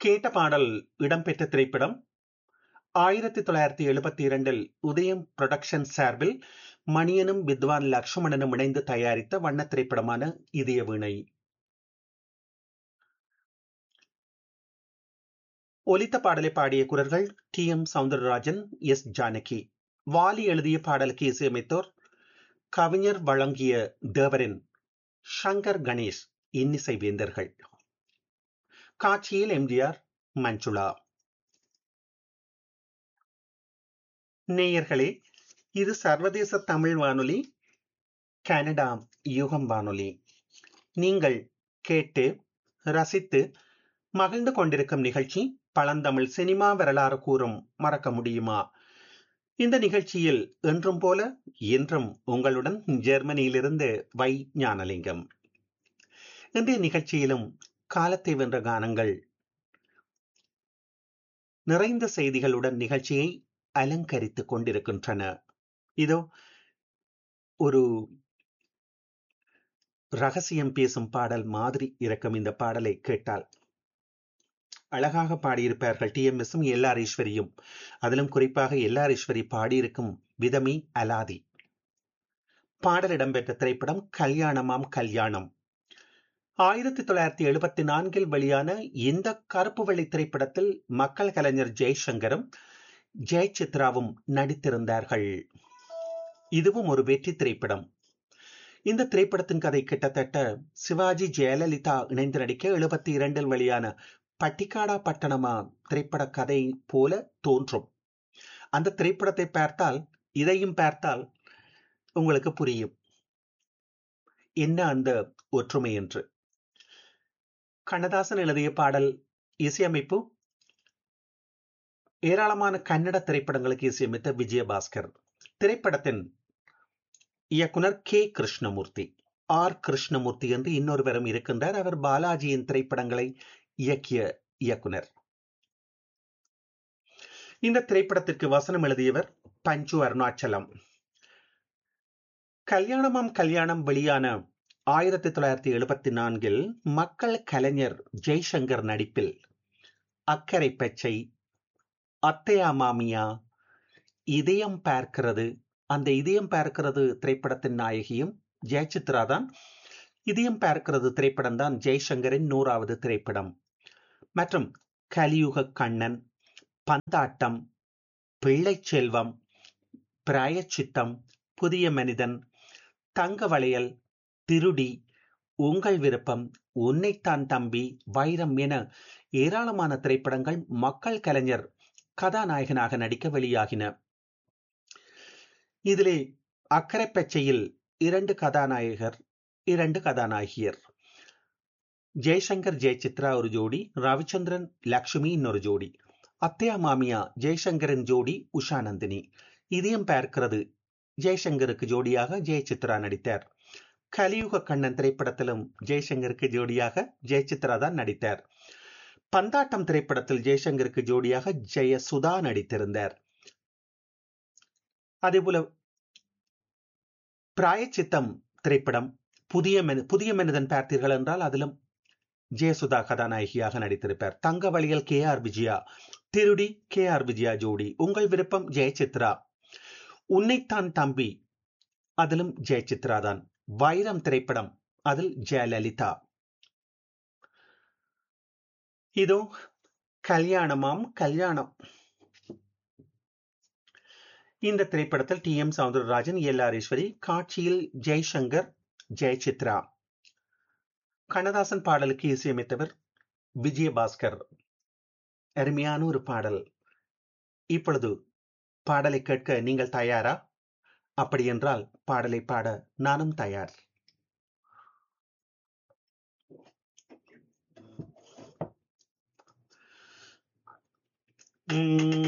கேட்ட பாடல் இடம்பெற்ற திரைப்படம் ஆயிரத்தி தொள்ளாயிரத்தி எழுபத்தி இரண்டில் உதயம் புரொடக்ஷன் சார்பில் மணியனும் வித்வான் லக்ஷ்மணனும் இணைந்து தயாரித்த வண்ண திரைப்படமான இதய வீணை ஒலித்த பாடலை பாடிய குரல்கள் T M Soundararajan S Janaki Vaali எழுதிய பாடலுக்கு இசையமைத்தோர் கவிஞர் வழங்கிய தேவரின் ஷங்கர் கணேஷ் இன்னிசை வேந்தர்கள் காட்சியில் எம்ஜிஆர் மஞ்சுளா நேயர்களே இது சர்வதேச தமிழ் வானொலி கனடா யுகம் வானொலி நீங்கள் கேட்டு ரசித்து மகிழ்ந்து கொண்டிருக்கும் நிகழ்ச்சி பழந்தமிழ் சினிமா வரலாறு கூறும் மறக்க முடியுமா இந்த நிகழ்ச்சியில் என்றும் போல இன்றும் உங்களுடன் ஜெர்மனியிலிருந்து வை ஞானலிங்கம் இன்றைய நிகழ்ச்சியிலும் காலத்தை வென்ற கானங்கள் நிறைந்த செய்திகளுடன் நிகழ்ச்சியை அலங்கரித்துக் கொண்டிருக்கின்றன இதோ ஒரு ரகசியம் பேசும் பாடல் மாதிரி இருக்கும் இந்த பாடலை கேட்டால் அழகாக பாடியிருப்பார்கள் டி எம் எஸும் எல் ஆர் ஈஸ்வரியும் அதிலும் குறிப்பாக எல் ஆர் ஈஸ்வரி பாடியிருக்கும் விதமே அலாதி பாடல் இடம்பெற்ற திரைப்படம் கல்யாணமாம் கல்யாணம் ஆயிரத்தி தொள்ளாயிரத்தி எழுபத்தி நான்கில் வெளியான இந்த கருப்பு வெள்ளி திரைப்படத்தில் மக்கள் கலைஞர் ஜெய்சங்கரும் ஜெயசித்ராவும் நடித்திருந்தார்கள் இதுவும் ஒரு வெற்றி திரைப்படம் இந்த திரைப்படத்தின் கதை கிட்டத்தட்ட சிவாஜி ஜெயலலிதா இணைந்து நடிக்க எழுபத்தி இரண்டில் வெளியான பட்டிக்காடா பட்டணமா திரைப்பட கதை போல தோன்றும் அந்த திரைப்படத்தை பார்த்தால் இதையும் பார்த்தால் உங்களுக்கு புரியும் என்ன அந்த ஒற்றுமை என்று கண்ணதாசன் எழுதிய பாடல் இசையமைப்பு ஏராளமான கன்னட திரைப்படங்களுக்கு இசையமைத்த விஜயபாஸ்கர் திரைப்படத்தின் இயக்குனர் கே கிருஷ்ணமூர்த்தி ஆர் கிருஷ்ணமூர்த்தி என்று இன்னொருவரும் இருக்கின்றார் அவர் பாலாஜியின் திரைப்படங்களை இயக்கிய இயக்குனர் இந்த திரைப்படத்திற்கு வசனம் எழுதியவர் பஞ்சு அருணாச்சலம் கல்யாணமாம் கல்யாணம் வெளியான ஆயிரத்தி தொள்ளாயிரத்தி எழுபத்தி நான்கில் மக்கள் கலைஞர் ஜெய்சங்கர் நடிப்பில் அக்கறை பச்சை அத்தையா மாமியா இதயம் பார்க்கிறது அந்த இதயம் பார்க்கிறது திரைப்படத்தின் நாயகியும் ஜெயசித்ரா தான் இதயம் பார்க்கிறது திரைப்படம் தான் ஜெய்சங்கரின் நூறாவது திரைப்படம் மற்றும் கலியுக கண்ணன் பந்தாட்டம் பிள்ளை செல்வம் பிராயச்சித்தம் புதிய மனிதன் தங்க வளையல் திருடி உங்கள் விருப்பம் உன்னைத்தான் தம்பி வைரம் என ஏராளமான திரைப்படங்கள் மக்கள் கலைஞர் கதாநாயகனாக நடிக்க வெளியாகின இதிலே அக்கரை பச்சையில் இரண்டு கதாநாயகர் இரண்டு கதாநாயகியர் ஜெய்சங்கர் ஜெயசித்ரா ஒரு ஜோடி ரவிச்சந்திரன் லக்ஷ்மி இன்னொரு ஜோடி அத்தையா மாமியா ஜெய்சங்கரின் ஜோடி உஷா நந்தினி இதயம் பார்க்கிறது ஜெய்சங்கருக்கு ஜோடியாக ஜெயசித்ரா நடித்தார் கலியுக கண்ணன் திரைப்படத்திலும் ஜெய்சங்கருக்கு ஜோடியாக ஜெயசித்ரா தான் நடித்தார் பந்தாட்டம் திரைப்படத்தில் ஜெய்சங்கருக்கு ஜோடியாக ஜெயசுதா நடித்திருந்தார் அதேபோல பிராயச்சித்தம் திரைப்படம் புதிய புதிய மனிதன் பார்த்தீர்கள் என்றால் அதிலும் ஜெயசுதா கதாநாயகியாக நடித்திருப்பார் தங்க வழியில் கே ஆர் விஜயா திருடி கே ஆர் விஜயா ஜோடி உங்கள் விருப்பம் ஜெயசித்ரா உன்னைத்தான் தம்பி அதிலும் ஜெயசித்ரா தான் வைரம் திரைப்படம் அதில் ஜெயலலிதா இதோ கல்யாணமாம் கல்யாணம் இந்த திரைப்படத்தில் T M Soundararajan L R Eswari காட்சியில் ஜெய்சங்கர் ஜெயசித்ரா கண்ணதாசன் பாடலுக்கு இசையமைத்தவர் விஜயபாஸ்கர் அருமையான ஒரு பாடல் இப்பொழுது பாடலை கேட்க நீங்கள் தயாரா அப்படி என்றால் பாடலை பாட நானும் தயார் உம்